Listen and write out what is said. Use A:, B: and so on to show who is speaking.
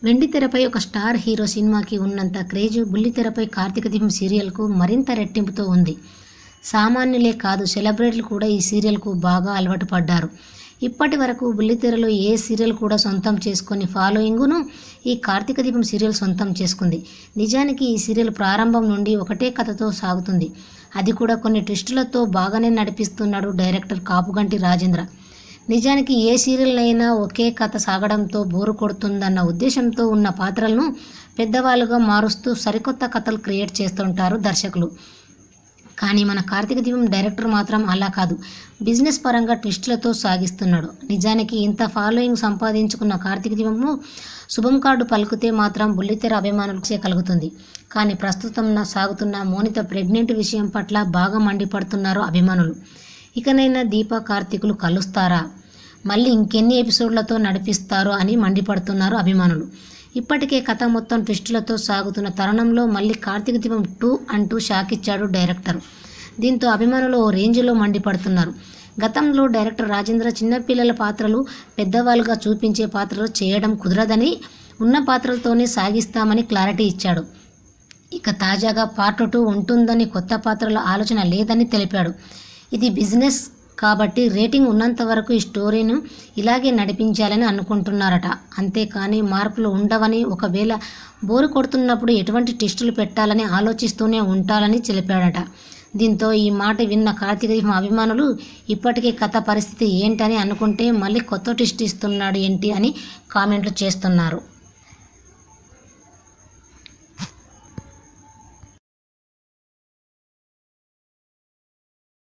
A: వెండితెరపై ఒక star hero సినిమాకి ఉన్నంత క్రేజ్ బుల్లితెరపై కార్తీక దీపం సీరియల్కు మరింత రెట్టింపుతో ఉంది సామాన్యులే కాదు సెలబ్రిటీలు కూడా ఈ సీరియల్కు బాగా అలవాటు పడ్డారు ఇప్పటి వరకు బుల్లితెరలో ఏ సీరియల్ కూడా సొంతం చేసుకొని ఫాలోయింగ్ను ఈ కార్తీక దీపం సీరియల్ సొంతం చేసుకుంది నిజానికి ఈ సీరియల్ ప్రారంభం నుండి ఒకటే కథతో సాగుతుంది అది కూడా కొన్ని ట్విస్టులతో బాగానే నడిపిస్తున్నాడు డైరెక్టర్ కాపుగంటి రాజేంద్ర నిజానికి ఏ సీరియల్ అయినా ఒకే కథ సాగడంతో బోరు కొడుతుందన్న ఉద్దేశంతో ఉన్న పాత్రలను పెద్దవాళ్ళుగా మారుస్తూ సరికొత్త కథలు క్రియేట్ చేస్తుంటారు దర్శకులు కానీ మన కార్తీక దీపం డైరెక్టర్ మాత్రం అలా కాదు బిజినెస్ పరంగా ట్విస్టులతో సాగిస్తున్నాడు నిజానికి ఇంత ఫాలోయింగ్ సంపాదించుకున్న కార్తీక దీపము శుభం కార్డు పలుకుతే మాత్రం బుల్లితెర అభిమానులకే కలుగుతుంది కానీ ప్రస్తుతం నా సాగుతున్న మోనిత ప్రెగ్నెంట్ విషయం పట్ల బాగా మండిపడుతున్నారు అభిమానులు ఇకనైనా దీప కార్తీకులు కలుస్తారా మళ్ళీ ఇంకెన్ని ఎపిసోడ్లతో నడిపిస్తారో అని మండిపడుతున్నారు అభిమానులు ఇప్పటికే కథ మొత్తం ట్విస్టులతో సాగుతున్న తరుణంలో మళ్ళీ కార్తీక దీపం టూ అంటూ షాక్ ఇచ్చాడు డైరెక్టర్ దీంతో అభిమానులు ఓ రేంజ్లో మండిపడుతున్నారు గతంలో డైరెక్టర్ రాజేంద్ర చిన్నపిల్లల పాత్రలు పెద్దవాళ్ళుగా చూపించే పాత్రలు చేయడం కుదరదని ఉన్న పాత్రలతోనే సాగిస్తామని క్లారిటీ ఇచ్చాడు ఇక తాజాగా పార్ట్ టూ ఉంటుందని కొత్త పాత్రల ఆలోచన లేదని తెలిపాడు ఇది బిజినెస్ కాబట్టి రేటింగ్ ఉన్నంత వరకు ఈ స్టోరీను ఇలాగే నడిపించాలని అనుకుంటున్నారట అంతేకాని మార్పులు ఉండవని ఒకవేళ బోరు కొడుతున్నప్పుడు ఎటువంటి టెస్టులు పెట్టాలని ఆలోచిస్తూనే ఉంటారని తెలిపాడట దీంతో ఈ మాట విన్న కార్తీక దీపం అభిమానులు ఇప్పటికే కథ పరిస్థితి ఏంటని అనుకుంటే మళ్ళీ కొత్త టెస్ట్ ఇస్తున్నాడు ఏంటి అని కామెంట్లు చేస్తున్నారు